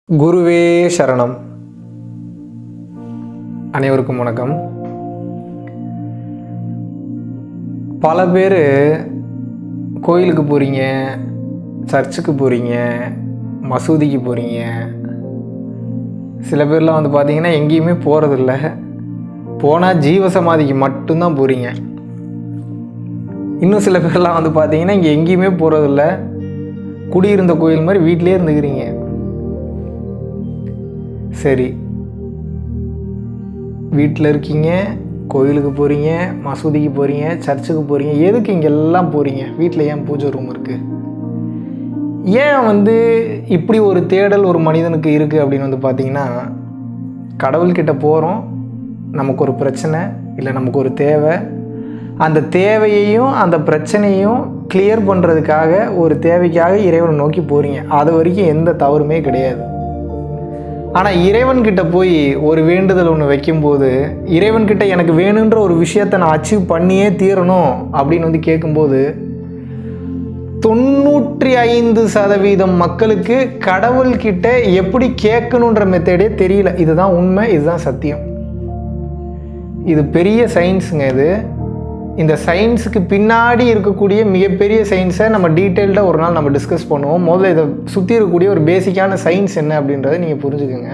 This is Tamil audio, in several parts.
குருவே சரணம் அனைவருக்கும் வணக்கம் பல பேர் கோயிலுக்கு போகிறீங்க சர்ச்சுக்கு போகிறீங்க மசூதிக்கு போகிறீங்க சில பேர்லாம் வந்து பார்த்தீங்கன்னா எங்கேயுமே போகிறதில்ல போனால் ஜீவசமாதிக்கு மட்டும்தான் போகிறீங்க இன்னும் சில பேர்லாம் வந்து பார்த்தீங்கன்னா இங்கே எங்கேயுமே போகிறதில்ல குடியிருந்த கோயில் மாதிரி வீட்டிலே இருந்துக்கிறீங்க சரி வீட்டில் இருக்கீங்க கோயிலுக்கு போகிறீங்க மசூதிக்கு போகிறீங்க சர்ச்சுக்கு போகிறீங்க எதுக்கு இங்கெல்லாம் போகிறீங்க வீட்டில் ஏன் பூஜை ரூம் இருக்குது ஏன் வந்து இப்படி ஒரு தேடல் ஒரு மனிதனுக்கு இருக்குது அப்படின்னு வந்து பார்த்தீங்கன்னா கடவுள்கிட்ட போகிறோம் நமக்கு ஒரு பிரச்சனை இல்லை நமக்கு ஒரு தேவை அந்த தேவையையும் அந்த பிரச்சனையும் கிளியர் பண்ணுறதுக்காக ஒரு தேவைக்காக இறைவனை நோக்கி போகிறீங்க அது வரைக்கும் எந்த தவறுமே கிடையாது ஆனால் இறைவன்கிட்ட போய் ஒரு வேண்டுதல் ஒன்று வைக்கும்போது இறைவன்கிட்ட எனக்கு வேணுன்ற ஒரு விஷயத்தை நான் அச்சீவ் பண்ணியே தீரணும் அப்படின்னு வந்து கேட்கும்போது தொண்ணூற்றி ஐந்து சதவீதம் மக்களுக்கு கடவுள்கிட்ட எப்படி கேட்கணுன்ற மெத்தடே தெரியல இதுதான் உண்மை இதுதான் சத்தியம் இது பெரிய சயின்ஸுங்க இது இந்த சயின்ஸுக்கு பின்னாடி இருக்கக்கூடிய மிகப்பெரிய சயின்ஸை நம்ம டீட்டெயில்டாக ஒரு நாள் நம்ம டிஸ்கஸ் பண்ணுவோம் முதல்ல இதை சுற்றி இருக்கக்கூடிய ஒரு பேசிக்கான சயின்ஸ் என்ன அப்படின்றத நீங்கள் புரிஞ்சுக்கோங்க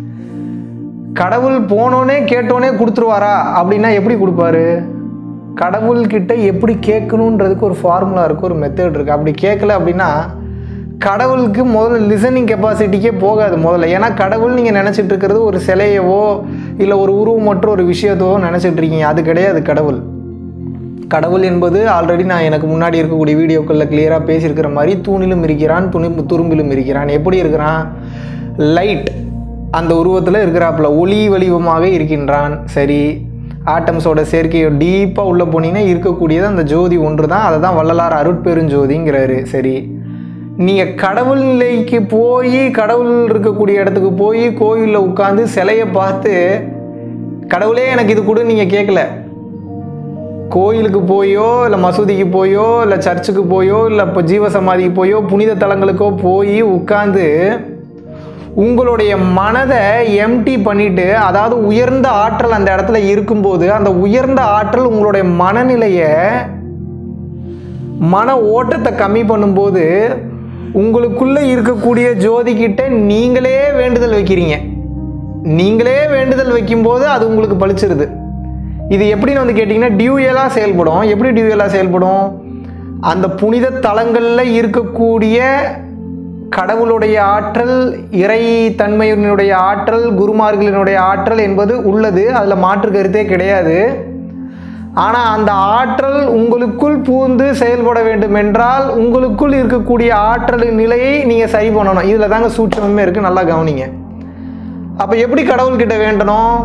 கடவுள் போனோனே கேட்டோனே கொடுத்துருவாரா அப்படின்னா எப்படி கொடுப்பாரு கடவுள்கிட்ட எப்படி கேட்கணுன்றதுக்கு ஒரு ஃபார்முலா இருக்குது ஒரு மெத்தட் இருக்குது அப்படி கேட்கல அப்படின்னா கடவுளுக்கு முதல்ல லிசனிங் கெப்பாசிட்டிக்கே போகாது முதல்ல ஏன்னா கடவுள் நீங்கள் நினச்சிட்டு இருக்கிறது ஒரு சிலையவோ இல்லை ஒரு உருவமற்ற ஒரு விஷயத்தவோ நினச்சிட்டு இருக்கீங்க அது கிடையாது கடவுள் கடவுள் என்பது ஆல்ரெடி நான் எனக்கு முன்னாடி இருக்கக்கூடிய வீடியோக்களில் கிளியராக பேசியிருக்கிற மாதிரி தூணிலும் இருக்கிறான் துணி துரும்பிலும் இருக்கிறான் எப்படி இருக்கிறான் லைட் அந்த உருவத்தில் இருக்கிறாப்புல ஒளி வடிவமாக இருக்கின்றான் சரி ஆட்டம்ஸோட சேர்க்கையை டீப்பாக உள்ளே போனீங்கன்னா இருக்கக்கூடியது அந்த ஜோதி ஒன்று தான் அதை தான் வள்ளலார் அருட்பெருஞ்சோதிங்கிறாரு சரி நீங்கள் கடவுள் நிலைக்கு போய் கடவுள் இருக்கக்கூடிய இடத்துக்கு போய் கோயிலில் உட்காந்து சிலையை பார்த்து கடவுளே எனக்கு இது கூட நீங்கள் கேட்கல கோயிலுக்கு போயோ இல்லை மசூதிக்கு போயோ இல்லை சர்ச்சுக்கு போயோ இல்லை இப்போ ஜீவசமாதிக்கு போயோ புனித தலங்களுக்கோ போய் உட்காந்து உங்களுடைய மனதை எம்டி பண்ணிட்டு அதாவது உயர்ந்த ஆற்றல் அந்த இடத்துல இருக்கும்போது அந்த உயர்ந்த ஆற்றல் உங்களுடைய மனநிலையை மன ஓட்டத்தை கம்மி பண்ணும்போது உங்களுக்குள்ளே இருக்கக்கூடிய ஜோதிக்கிட்ட நீங்களே வேண்டுதல் வைக்கிறீங்க நீங்களே வேண்டுதல் வைக்கும்போது அது உங்களுக்கு பளிச்சிருது இது எப்படின்னு வந்து கேட்டிங்கன்னா டியூயலாக செயல்படும் எப்படி டியூயலாக செயல்படும் அந்த புனித தலங்களில் இருக்கக்கூடிய கடவுளுடைய ஆற்றல் இறை தன்மையினுடைய ஆற்றல் குருமார்களினுடைய ஆற்றல் என்பது உள்ளது அதில் மாற்று கருத்தே கிடையாது ஆனால் அந்த ஆற்றல் உங்களுக்குள் பூந்து செயல்பட வேண்டும் என்றால் உங்களுக்குள் இருக்கக்கூடிய ஆற்றலின் நிலையை நீங்கள் சரி பண்ணணும் இதில் தாங்க சூட்சமே இருக்குது நல்லா கவனிங்க அப்போ எப்படி கடவுள்கிட்ட வேண்டணும்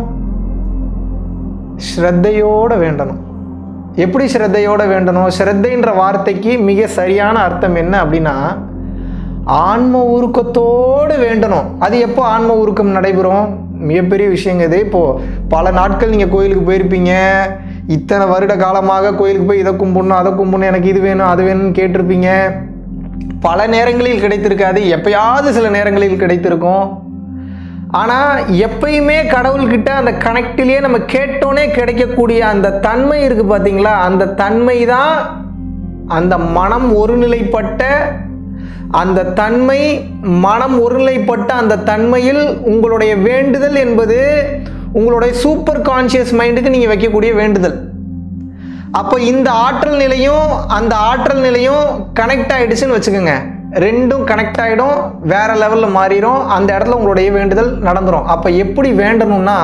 ஸ்ரத்தையோடு வேண்டணும் எப்படி ஸ்ரத்தையோடு வேண்டணும் ஸ்ரத்தைன்ற வார்த்தைக்கு மிக சரியான அர்த்தம் என்ன அப்படின்னா ஆன்ம உருக்கத்தோடு வேண்டணும் அது எப்போ ஆன்ம உருக்கம் நடைபெறும் மிகப்பெரிய விஷயங்க இது இப்போது பல நாட்கள் நீங்கள் கோயிலுக்கு போயிருப்பீங்க இத்தனை வருட காலமாக கோயிலுக்கு போய் இதை கும்பிடணும் அதை கும்பிடணும் எனக்கு இது வேணும் அது வேணும்னு கேட்டிருப்பீங்க பல நேரங்களில் கிடைத்திருக்காது எப்பயாவது சில நேரங்களில் கிடைத்திருக்கும் ஆனால் எப்பயுமே கடவுள்கிட்ட அந்த கனெக்டிலேயே நம்ம கேட்டோன்னே கிடைக்கக்கூடிய அந்த தன்மை இருக்குது பார்த்தீங்களா அந்த தன்மை தான் அந்த மனம் ஒருநிலைப்பட்ட அந்த தன்மை மனம் ஒருநிலைப்பட்ட அந்த தன்மையில் உங்களுடைய வேண்டுதல் என்பது உங்களுடைய சூப்பர் கான்ஷியஸ் மைண்டுக்கு நீங்கள் வைக்கக்கூடிய வேண்டுதல் அப்போ இந்த ஆற்றல் நிலையும் அந்த ஆற்றல் நிலையும் கனெக்ட் ஆகிடுச்சுன்னு வச்சுக்கோங்க ரெண்டும் கனெக்ட் ஆகிடும் வேற லெவலில் மாறிடும் அந்த இடத்துல உங்களுடைய வேண்டுதல் நடந்துடும் அப்போ எப்படி வேண்டணும்னா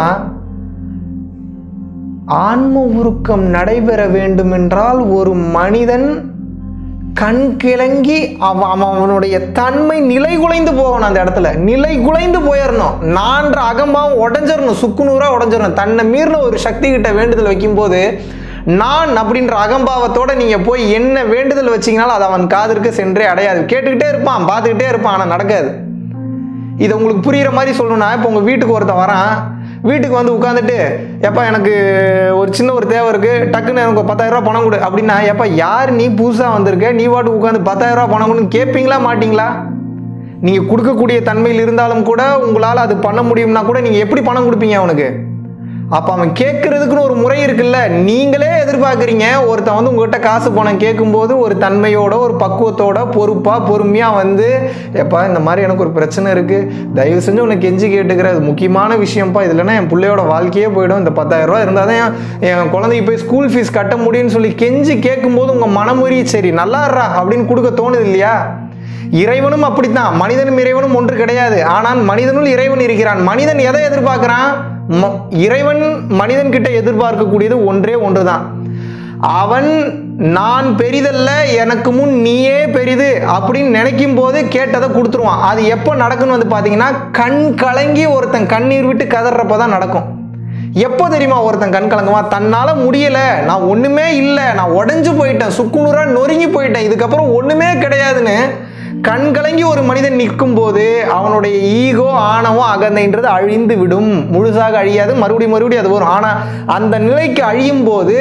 ஆன்ம உருக்கம் நடைபெற வேண்டும் என்றால் ஒரு மனிதன் கண் கிளங்கி அவன் அவன் அவனுடைய தன்மை நிலை குலைந்து போகணும் அந்த இடத்துல நிலை குலைந்து போயிடணும் நான்ற அகம்பாவம் உடஞ்சிடணும் சுக்குநூறாக உடஞ்சிடணும் தன்னை மீறின ஒரு சக்தி கிட்ட வேண்டுதல் வைக்கும்போது நான் அப்படின்ற அகம்பாவத்தோட நீங்கள் போய் என்ன வேண்டுதல் வச்சிங்கனாலும் அது அவன் காதிற்கு சென்றே அடையாது கேட்டுக்கிட்டே இருப்பான் பார்த்துக்கிட்டே இருப்பான் ஆனால் நடக்காது இதை உங்களுக்கு புரிகிற மாதிரி சொல்லணும்னா இப்போ உங்கள் வீட்டுக்கு ஒருத்தன் வரான் வீட்டுக்கு வந்து உட்காந்துட்டு எப்பா எனக்கு ஒரு சின்ன ஒரு தேவை இருக்குது டக்குன்னு எனக்கு பத்தாயிரரூபா பணம் கொடு அப்படின்னா எப்பா யார் நீ புதுசாக வந்திருக்க நீ வாட்டு உட்காந்து பத்தாயிரரூபா பணம் கொடுன்னு கேட்பீங்களா மாட்டிங்களா நீங்கள் கொடுக்கக்கூடிய தன்மையில் இருந்தாலும் கூட உங்களால் அது பண்ண முடியும்னா கூட நீங்கள் எப்படி பணம் கொடுப்பீங்க அவனுக்கு அப்போ அவன் கேட்கறதுக்குன்னு ஒரு முறை இருக்குல்ல நீங்களே எதிர்பார்க்குறீங்க ஒருத்தன் வந்து உங்ககிட்ட காசு பணம் கேட்கும்போது ஒரு தன்மையோட ஒரு பக்குவத்தோட பொறுப்பாக பொறுமையாக வந்து எப்பா இந்த மாதிரி எனக்கு ஒரு பிரச்சனை இருக்குது தயவு செஞ்சு உனக்கு கெஞ்சி கேட்டுக்கிற அது முக்கியமான விஷயம்ப்பா இது இல்லைன்னா என் பிள்ளையோட வாழ்க்கையே போயிடும் இந்த பத்தாயிரம் ரூபா இருந்தால் தான் என் என் குழந்தைக்கு போய் ஸ்கூல் ஃபீஸ் கட்ட முடியும்னு சொல்லி கெஞ்சி கேட்கும்போது உங்கள் மனமுறி சரி நல்லாடுறா அப்படின்னு கொடுக்க தோணுது இல்லையா இறைவனும் அப்படித்தான் மனிதனும் இறைவனும் ஒன்று கிடையாது ஆனால் மனிதனுள் இறைவன் இருக்கிறான் மனிதன் எதை எதிர்பார்க்கிறான் ம- இறைவன் மனிதன் கிட்ட எதிர்பார்க்கக்கூடியது ஒன்றே ஒன்றுதான் அவன் நான் பெரிதல்ல எனக்கு முன் நீயே பெரிது அப்படின்னு நினைக்கும் போது கேட்டதை கொடுத்துருவான் அது எப்போ நடக்குன்னு வந்து பார்த்தீங்கன்னா கண் கலங்கி ஒருத்தன் கண்ணீர் விட்டு கதறப்ப தான் நடக்கும் எப்போ தெரியுமா ஒருத்தன் கண் கலங்குவான் தன்னால முடியல நான் ஒண்ணுமே இல்லை நான் உடைஞ்சு போயிட்டேன் சுக்குநூறா நொறுங்கி போயிட்டேன் இதுக்கப்புறம் ஒண்ணுமே கிடையாதுன்னு கண் கலங்கி ஒரு மனிதன் நிற்கும் போது அவனுடைய ஈகோ ஆணவம் அகந்தைன்றது அழிந்து விடும் முழுசாக அழியாது மறுபடியும் மறுபடியும் அது வரும் ஆனா அந்த நிலைக்கு அழியும் போது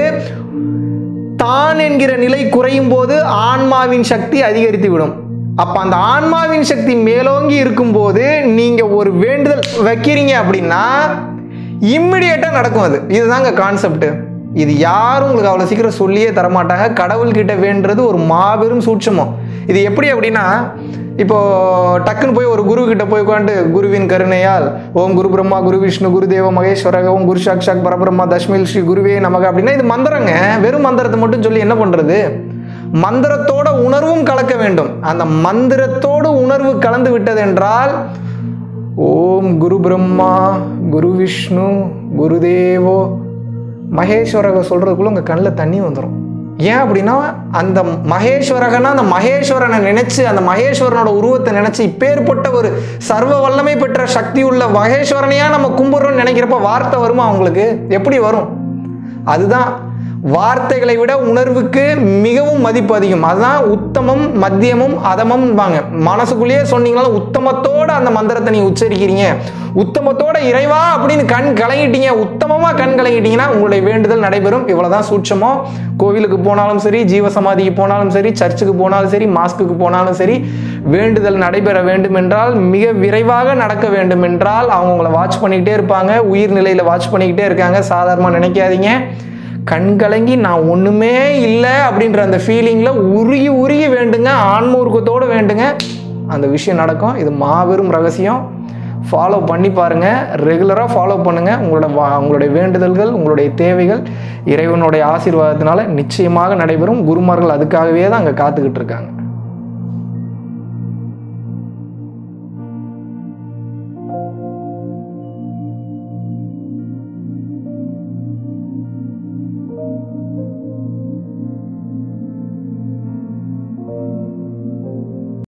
தான் என்கிற நிலை குறையும் போது ஆன்மாவின் சக்தி அதிகரித்து விடும் அப்ப அந்த ஆன்மாவின் சக்தி மேலோங்கி இருக்கும்போது நீங்க ஒரு வேண்டுதல் வைக்கிறீங்க அப்படின்னா இம்மிடியேட்டா நடக்கும் அது இதுதாங்க கான்செப்ட் இது யாரும் உங்களுக்கு அவ்வளோ சீக்கிரம் சொல்லியே தரமாட்டாங்க கடவுள்கிட்ட வேண்டுறது ஒரு மாபெரும் சூட்சமம் இது எப்படி அப்படின்னா இப்போ டக்குன்னு போய் ஒரு குரு கிட்ட போய் உட்காந்து குருவின் கருணையால் ஓம் குரு பிரம்மா குரு விஷ்ணு குரு தேவ மகேஸ்வரக ஓம் குரு சாக்ஷாக் பரபிரம்மா தஷ்மில் ஸ்ரீ குருவே நமக்கு அப்படின்னா இது மந்திரங்க வெறும் மந்திரத்தை மட்டும் சொல்லி என்ன பண்றது மந்திரத்தோட உணர்வும் கலக்க வேண்டும் அந்த மந்திரத்தோடு உணர்வு கலந்து விட்டது என்றால் ஓம் குரு பிரம்மா குரு விஷ்ணு குருதேவோ மகேஸ்வரக சொல்றதுக்குள்ள உங்க கண்ணில் தண்ணி வந்துடும் ஏன் அப்படின்னா அந்த மகேஸ்வரகனா அந்த மகேஸ்வரனை நினைச்சு அந்த மகேஸ்வரனோட உருவத்தை நினைச்சு இப்பேற்பட்ட ஒரு சர்வ வல்லமை பெற்ற சக்தி உள்ள மகேஸ்வரனையா நம்ம கும்பிடுறோம்னு நினைக்கிறப்ப வார்த்தை வருமா அவங்களுக்கு எப்படி வரும் அதுதான் வார்த்தைகளை விட உணர்வுக்கு மிகவும் மதிப்பு அதிகம் அதுதான் உத்தமம் மத்தியமும் அதமம்பாங்க மனசுக்குள்ளேயே சொன்னீங்கனாலும் உத்தமத்தோட அந்த மந்திரத்தை நீங்க உச்சரிக்கிறீங்க உத்தமத்தோட இறைவா அப்படின்னு கண் கலங்கிட்டீங்க உத்தமமா கண் கலங்கிட்டீங்கன்னா உங்களுடைய வேண்டுதல் நடைபெறும் இவ்வளவுதான் சூட்சமோ கோவிலுக்கு போனாலும் சரி ஜீவசமாதிக்கு போனாலும் சரி சர்ச்சுக்கு போனாலும் சரி மாஸ்க்குக்கு போனாலும் சரி வேண்டுதல் நடைபெற வேண்டும் என்றால் மிக விரைவாக நடக்க வேண்டும் என்றால் அவங்க உங்களை வாட்ச் பண்ணிக்கிட்டே இருப்பாங்க உயிர் நிலையில வாட்ச் பண்ணிக்கிட்டே இருக்காங்க சாதாரணமாக நினைக்காதீங்க கண் கலங்கி நான் ஒண்ணுமே இல்லை அப்படின்ற அந்த ஃபீலிங்ல உருகி உருகி வேண்டுங்க ஆன்மூர்க்கத்தோடு வேண்டுங்க அந்த விஷயம் நடக்கும் இது மாபெரும் ரகசியம் ஃபாலோ பண்ணி பாருங்க ரெகுலராக ஃபாலோ பண்ணுங்க உங்களோட வா- உங்களுடைய வேண்டுதல்கள் உங்களுடைய தேவைகள் இறைவனுடைய ஆசீர்வாதத்தினால நிச்சயமாக நடைபெறும் குருமார்கள் அதுக்காகவே தான் அங்கே காத்துக்கிட்டு இருக்காங்க